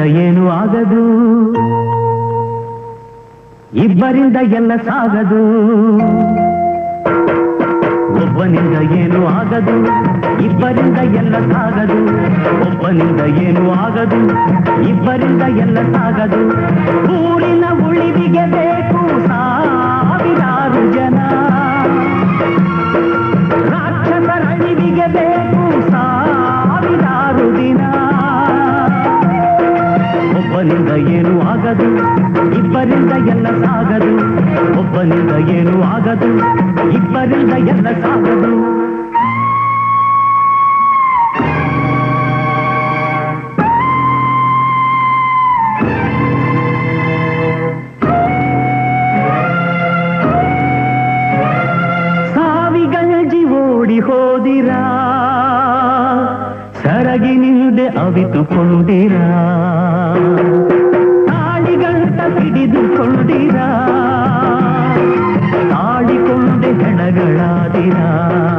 ಏನು ಆಗದು ಇಬ್ಬರಿಂದ ಎಲ್ಲ ಸಾಗದು ಒಬ್ಬನಿಂದ ಏನು ಆಗದು ಇಬ್ಬರಿಂದ ಎಲ್ಲ ಸಾಗದು ಒಬ್ಬನಿಂದ ಏನು ಆಗದು ಇಬ್ಬರಿಂದ ಎಲ್ಲ ಸಾಗದು ಊರಿನ ಉಳಿವಿಗೆ ಬೇಕು ಸಾವಿರಾರು ಜನ ರಾಕ್ಷಸರ ಅಳಿವಿಗೆ ಬೇಕು ಸಾವಿರಾರು ದಿನ ಒಬ್ಬನಿಂದ ಏನು ಆಗದು ಇಬ್ಬರಿಂದ ಎಲ್ಲ ಸಾಗದು ಒಬ್ಬನಿಂದ ಏನು ಆಗದು ಇಬ್ಬರಿಂದ ಎಲ್ಲ ಸಾಗದು ಸಾವಿಗಂಜಿ ಓಡಿ ಹೋದಿರಾ ಸರಗಿನಿಂದೆ ಅವಿತುಕೊಂಡಿರಾ ತಾಳಿಗಂಟ ಹಿಡಿದುಕೊಂಡಿರಾ ತಾಳಿಕೊಂಡೆ ಹೆಣಗಳಾದಿರಾ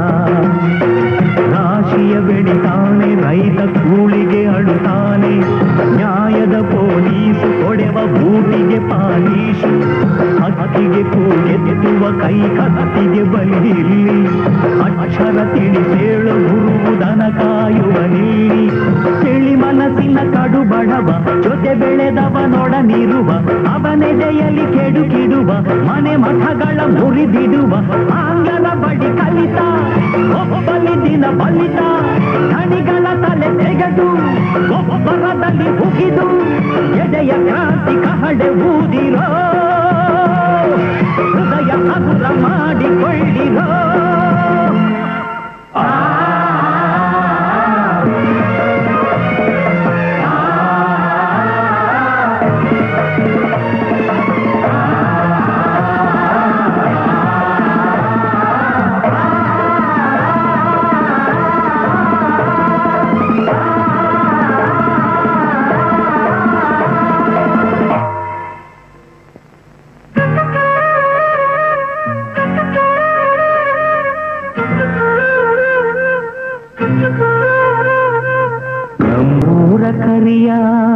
ರಾಶಿಯ ಬೆಳಿತಾನೆ ರೈತ ಕೂಳಿಗೆ ಅಳುತ್ತಾನೆ ನ್ಯಾಯದ ಪೊಲೀಸು ಕೊಡೆವ ಬೂಟಿಗೆ ಪಾಲೀಶು ಹಕ್ಕಿಗೆ ಕೂಗೆತ್ತುವ ಕೈ ಕತ್ತಿಗೆ ಬಲಿ ಇಲ್ಲಿ ಅಕ್ಷರ ತಿಳಿಸೇಳು ಗುರುವುದನ ಕಾಯುವ ನೀರಿ ತಿಳಿ ಮನಸ್ಸಿನ ಕಡು ಬಡವ ಜೊತೆ ಬೆಳೆದವನೊಡನಿರುವ ಅವನೆದೆಯಲ್ಲಿ ಕೆಡುಕಿಡುವ ಮನೆ ಮಠಗಳ ಮುರಿದಿಡುವ ಆಂಗಲ ಬಡಿ ಕಲಿತ ಒಬ್ಬಲಿ ದಿನ ಬಲಿತ ಧಣಿಗಳ ತಲೆ ತೆಗೆದು ಒಬ್ಬರದಲ್ಲಿ ಹುಗಿದು ಎದೆಯ ಕ್ರಾಂತಿ ಕಹಡೆ ಊದಿರೋ ಹೃದಯ ಹಗುರ ಮಾಡಿಕೊಳ್ಳಿರೋ ನಮ್ಮೂರ ಕರಿಯ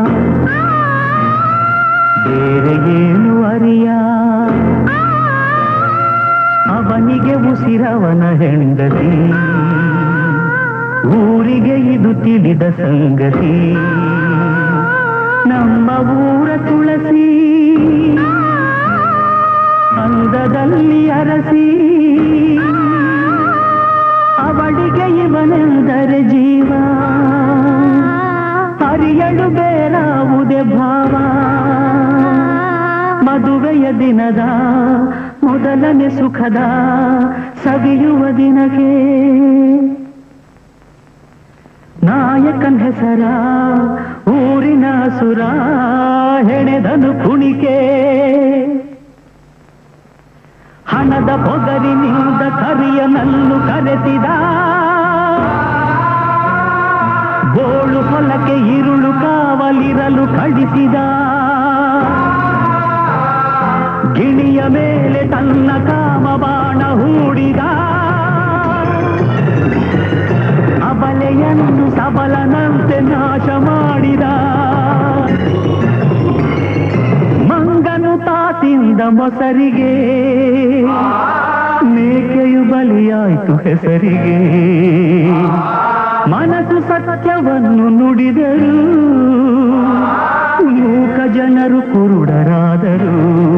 ಬೇರೆ ಏನು ಅರಿಯ ಅವನಿಗೆ ಉಸಿರವನ ಹೆಂಡತಿ ಊರಿಗೆ ಇದು ತಿಳಿದ ಸಂಗತಿ ನಮ್ಮ ಊರ ತುಳಸಿ ಅಂದದಲ್ಲಿ ಅರಸಿ ಅವಳಿಗೆ ಇವನೆಂದರೆ ಜೀವ ಹರಿಯಳು ಬೇರಾವುದೇ ಭಾವ ಮದುವೆಯ ದಿನದ ಮೊದಲನೇ ಸುಖದ ಸವಿಯುವ ದಿನಕ್ಕೆ ನಾಯಕನ್ ಹೆಸರ ಊರಿನ ಸುರ ಹೆಣೆದನು ಕುಣಿಕೆ ಹಣದ ಪೊಗರಿನಿಂದ ಕರಿಯನನ್ನು ಕರೆಸಿದ ಗೋಳು ಹೊಲಕ್ಕೆ ಇರುಳು ಕಾವಲಿರಲು ಕಳಿಸಿದ ಗಿಣಿಯ ಮೇಲೆ ತನ್ನ ಕಾಮಬಾಣ ಹೂಡಿದ ಅಬಲೆಯನ್ನು ಸಬಲನಂತೆ ನಾಶ ಮಾಡಿದ ಮಂಗನು ತಾತಿಂದ ಮೊಸರಿಗೆ ಮೇಕೆಯು ಬಲಿಯಾಯ್ತು ಹೆಸರಿಗೆ ಮನಸ್ಸು ಸತ್ಯವನ್ನು ನುಡಿದರು ಮೂಕ ಜನರು ಕುರುಡರಾದರು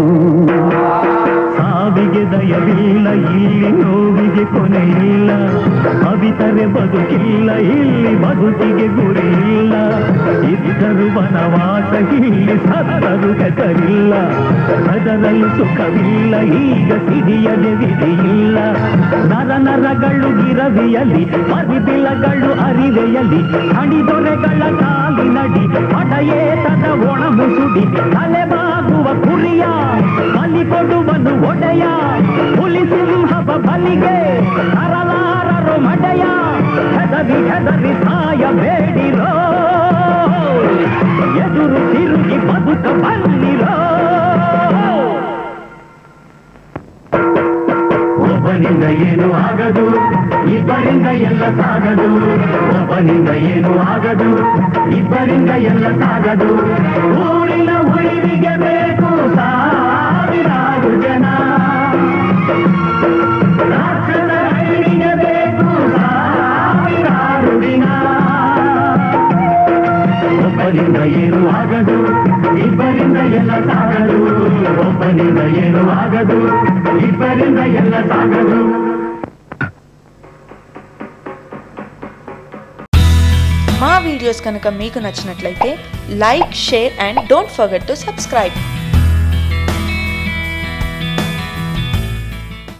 ಸಾವಿಗೆ ದಯವಿಲ್ಲ ಇಲ್ಲಿ ನೋವಿಗೆ ಕೊನೆಯಿಲ್ಲ ಅವಿತರೆ ಬದುಕಿಲ್ಲ ಇಲ್ಲಿ ಬದುಕಿಗೆ ಗುರಿ ಇಲ್ಲ ಇದ್ದರು ವನವಾಸ ಇಲ್ಲಿ ಸತ್ತರು ಹೆಸರಿಲ್ಲ ಅದರಲ್ಲಿ ಸುಖವಿಲ್ಲ ಈಗ ಸಿಡಿಯದೆ ವಿಧಿಯಿಲ್ಲ ನರ ನರಗಳು ಗಿರವಿಯಲಿ ಮರಿಬಿಲಗಳು ಅರಿವೆಯಲಿ ಹಣಿದೊರೆಗಳ ಕಾಲಿನಡಿ ಪಡೆಯೇತದ ಒಣ ಮುಸುಡಿ ತಲೆಬಾಗುವ ಕುರಿಯ ಬಲಿ ಕೊಡುವನು ಒಡೆಯ ಹುಲಿ ಸಿಂಹವ ಬಲಿಗೆ ಅರಲಾರರು ಮಡೆಯ ಹೆದರಿ ಹೆದರಿ ಸಾಯಬೇಡಿರೋ ಎದುರು ತಿರುಗಿ ಬದುಕ ಬನ್ನಿರೋ ಒಬ್ಬನಿಂದ ಏನು ಆಗದು ಇಬ್ಬರಿಂದ ಎಲ್ಲ ಸಾಗದು ಒಬ್ಬನಿಂದ ಏನು ಆಗದು ಇಬ್ಬರಿಂದ ಎಲ್ಲ ಸಾಗದು ಊರಿನ ಉಳಿವಿಗೆ ಬೇಕು ಸಾವಿರಾರು ಜನ ರಾಷ್ಟ್ರದ ಅಳಿವಿಗೆ ಬೇಕು ಸಾವಿರಾರು ದಿನ ಒಬ್ಬನಿಂದ ಏನು ಆಗದು ಇಬ್ಬರಿಂದ ಎಲ್ಲ ಸಾಗದು ಒಬ್ಬನಿಂದ ಏನು ಆಗದು ಇಬ್ಬರಿಂದ ಎಲ್ಲ ಸಾಗದು మా వీడియోస్ కనుక మీకు నచ్చినట్లయితే like share and don't forget to subscribe